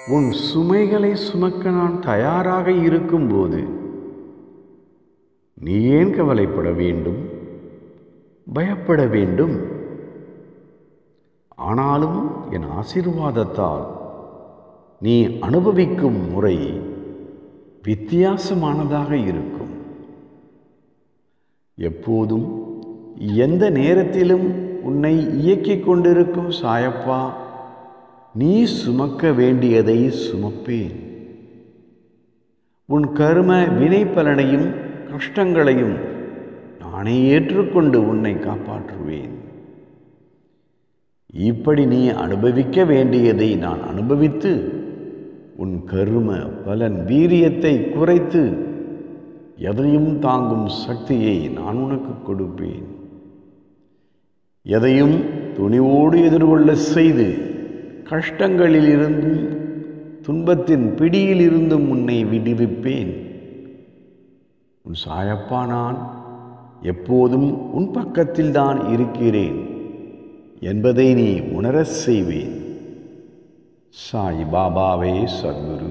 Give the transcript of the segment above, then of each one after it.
உன் சுமைகளை சுமக்க நான் தயாராக இருக்கும்போது நீ ஏன் கவலைப்பட வேண்டும் பயப்பட வேண்டும் ஆனாலும் என் ஆசீர்வாதத்தால் நீ அனுபவிக்கும் முறை வித்தியாசமானதாக இருக்கும் எப்போதும் எந்த நேரத்திலும் உன்னை இயக்கிக் கொண்டிருக்கும் சாயப்பா நீ சுமக்க வேண்டியதை சுமப்பேன் உன் கரும வினை பலனையும் கஷ்டங்களையும் நானே ஏற்றுக்கொண்டு உன்னை காப்பாற்றுவேன் இப்படி நீ அனுபவிக்க வேண்டியதை நான் அனுபவித்து உன் கரும பலன் வீரியத்தை குறைத்து எதையும் தாங்கும் சக்தியை நான் உனக்கு கொடுப்பேன் எதையும் துணிவோடு எதிர்கொள்ள செய்து கஷ்டங்களிலிருந்தும் துன்பத்தின் பிடியிலிருந்தும் உன்னை விடுவிப்பேன் உன் சாயப்பா நான் எப்போதும் உன் பக்கத்தில்தான் இருக்கிறேன் என்பதை நீ உணரச் செய்வேன் சாய் பாபாவே சத்குரு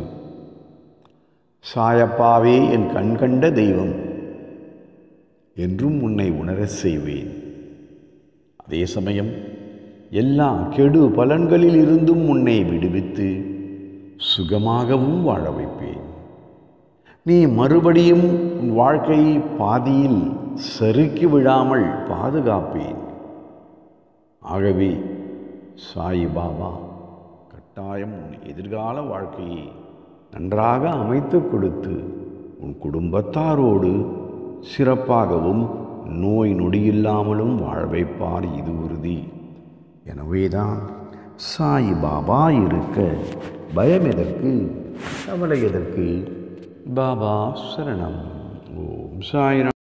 சாயப்பாவே என் கண்கண்ட தெய்வம் என்றும் உன்னை உணரச் செய்வேன் அதே சமயம் எல்லா கெடு பலன்களில் இருந்தும் உன்னை விடுவித்து சுகமாகவும் வாழ வைப்பேன் நீ மறுபடியும் உன் வாழ்க்கையை பாதியில் சறுக்கி விழாமல் பாதுகாப்பேன் ஆகவே சாய் பாபா கட்டாயம் உன் எதிர்கால வாழ்க்கையை நன்றாக அமைத்து கொடுத்து உன் குடும்பத்தாரோடு சிறப்பாகவும் நோய் நொடியில்லாமலும் வாழ வைப்பார் இது உறுதி எனவேதான் சாய் பாபா இருக்க பயம் எதற்கு கவலை எதற்கு பாபா சரணம் ஓம் சாய்ராம்